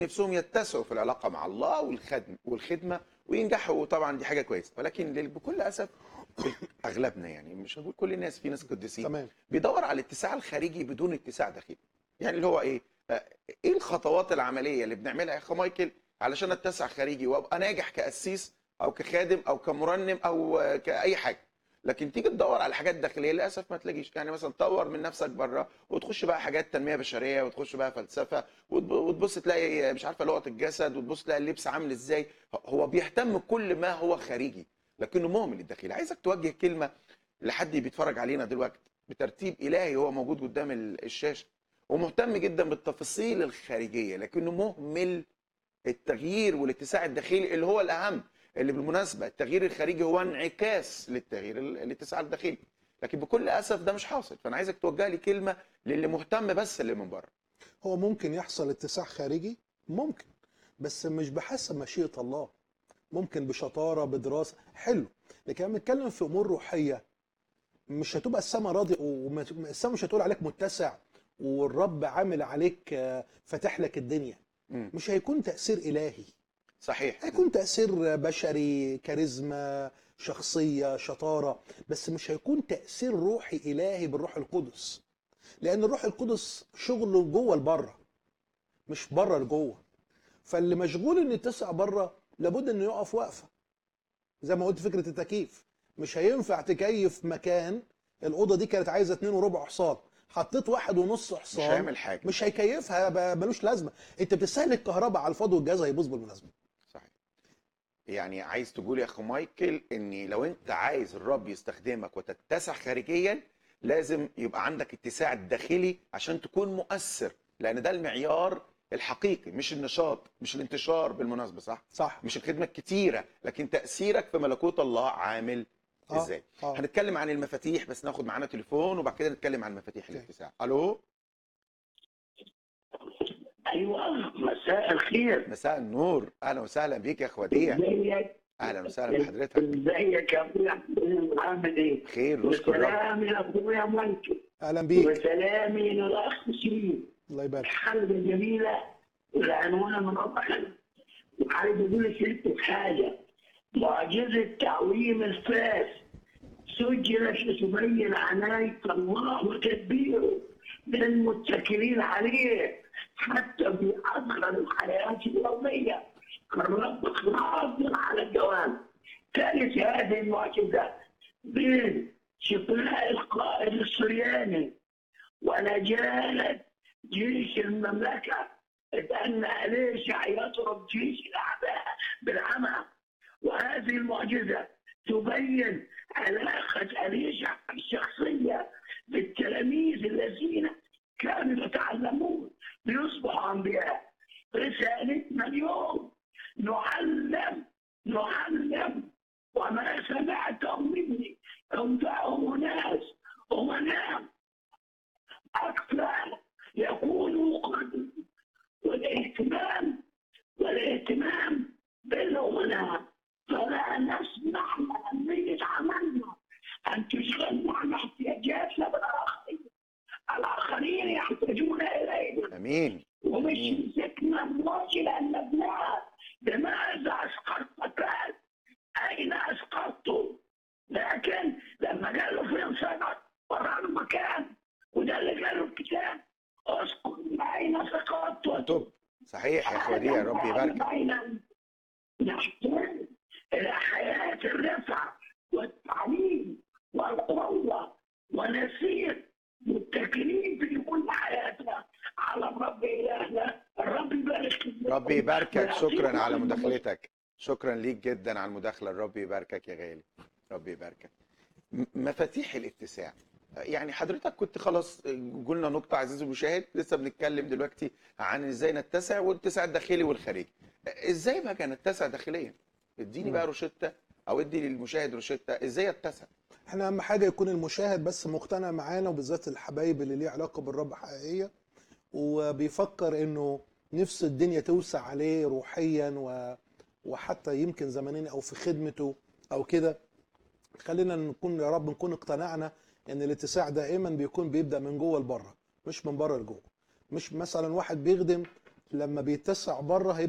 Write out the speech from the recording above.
نفسهم يتسعوا في العلاقه مع الله والخدمه والخدمه وينجحوا طبعا دي حاجه كويسه ولكن لل- بكل اسف اغلبنا يعني مش هقول كل الناس في ناس قديسين تمام بيدور على الاتساع الخارجي بدون اتساع داخلي يعني اللي هو ايه آه، ايه الخطوات العمليه اللي بنعملها يا اخ مايكل علشان اتسع خارجي وابقى ناجح كاسيس او كخادم او كمرنم او آه، كاي حاجه لكن تيجي تدور على حاجات داخليه للاسف ما تلاقيش يعني مثلا طور من نفسك بره وتخش بقى حاجات تنميه بشريه وتخش بقى فلسفه وتب- وتبص تلاقي مش عارفه لغه الجسد وتبص تلاقي اللبس عامل ازاي هو بيهتم بكل ما هو خارجي لكنه مهمل الداخلي عايزك توجه كلمه لحد بيتفرج علينا دلوقتي بترتيب الهي هو موجود قدام ال- الشاشه ومهتم جدا بالتفاصيل الخارجيه لكنه مهمل التغيير والاتساع الداخلي اللي هو الاهم اللي بالمناسبه التغيير الخارجي هو انعكاس للتغيير ال- الاتساع الداخلي لكن بكل اسف ده مش حاصل فانا عايزك توجه لي كلمه للي مهتم بس اللي من بره هو ممكن يحصل اتساع خارجي ممكن بس مش بحسب مشيئة الله ممكن بشطارة بدراسة حلو لكن لما نتكلم في أمور روحية مش هتبقى السماء راضي والسماء مش هتقول عليك متسع والرب عامل عليك آه، فاتح لك الدنيا مم. مش هيكون تأثير إلهي صحيح هيكون تأثير بشري كاريزما شخصية شطارة بس مش هيكون تأثير روحي إلهي بالروح القدس لأن الروح القدس شغله جوه لبره مش بره لجوه فاللي مشغول إن يتسع بره لابد إنه يقف وقفة زي ما قلت فكرة التكييف مش هينفع تكيف مكان الأوضة دي كانت عايزة اتنين وربع حصان حطيت واحد ونص مش حصان هيعمل حاجه مش هيكيفها بقى ملوش لازمة انت بتستهلك كهرباء على الفاضي والجهاز هيبوظ بالمناسبة صحيح يعني عايز تقول يا اخو مايكل ان لو انت عايز الرب يستخدمك وتتسع خارجيا لازم يبقى عندك اتساع داخلي عشان تكون مؤثر لان ده المعيار الحقيقي مش النشاط مش الانتشار بالمناسبه صح صح مش الخدمه الكتيره لكن تاثيرك في ملكوت الله عامل آه، ازاي آه. هنتكلم عن المفاتيح بس ناخد معانا تليفون وبعد كده نتكلم عن مفاتيح أوكي. الاتساع الو ايوه مساء الخير مساء النور اهلا وسهلا بيك يا اخ وديع ازيك اهلا وسهلا بحضرتك ازيك يا ابويا عامل ايه؟ خير نشكر الرب وسلامي لاخويا مايكل اهلا بيك وسلامي للاخ شيرين الله يبارك الحلقه الجميله العنوان من ربنا وعايز اقول ست حاجه معجزه تعويم الفاس سجلت لتبين عناية الله وتدبيره للمتكلين عليه حتى في أصغر الحياة اليومية الرب قادر على الدوام كانت هذه المعجزة بين شفاء القائد السرياني ونجاة جيش المملكة لأن أليشع يضرب جيش الأعداء بالعمى وهذه المعجزة تبين علاقة أليشع الشخصية بالتلاميذ الذين كانوا يتعلمون ليصبحوا أنبياء رسالتنا اليوم نعلم نعلم وما سمعتم مني انفعوا ناس أمناء أكثر يكونوا قد والاهتمام والاهتمام بالأمناء فلا نسمح لأهمية عملنا أن تشغل معنا احتياجاتنا بالآخرين الآخرين يحتاجون إلينا امين ومش أمين. مسكنا الراجل أن نبناه بماذا أسقطت أين أسقطت لكن لما قالوا فين سقط ورانا مكان وده اللي قاله الكتاب اسقط أين سقطت طب صحيح يا اخ وديع ربي يباركك أين نحتاج إلى حياة الرفع والتعليم والقوة ونسير متكلين في كل حياتنا على الرب إلهنا الرب يبارك فيكم. ربي يباركك شكرا على ويعطيكم مداخلتك شكرا ليك جدا على المداخله ربي يباركك يا غالي ربي يباركك م- مفاتيح الاتساع يعني حضرتك كنت خلاص قلنا نقطة عزيزي المشاهد لسه بنتكلم دلوقتي عن ازاي نتسع والاتساع الداخلي والخارجي ازاي بقى نتسع داخليا اديني بقى روشتة او ادي للمشاهد روشتة ازاي اتسع احنا اهم حاجه يكون المشاهد بس مقتنع معانا وبالذات الحبايب اللي ليه علاقه بالرب حقيقيه وبيفكر انه نفس الدنيا توسع عليه روحيا و... وحتى يمكن زمانين او في خدمته او كده خلينا نكون يا رب نكون اقتنعنا ان الاتساع دائما بيكون بيبدا من جوه لبره مش من بره لجوه مش مثلا واحد بيخدم لما بيتسع بره هيبقى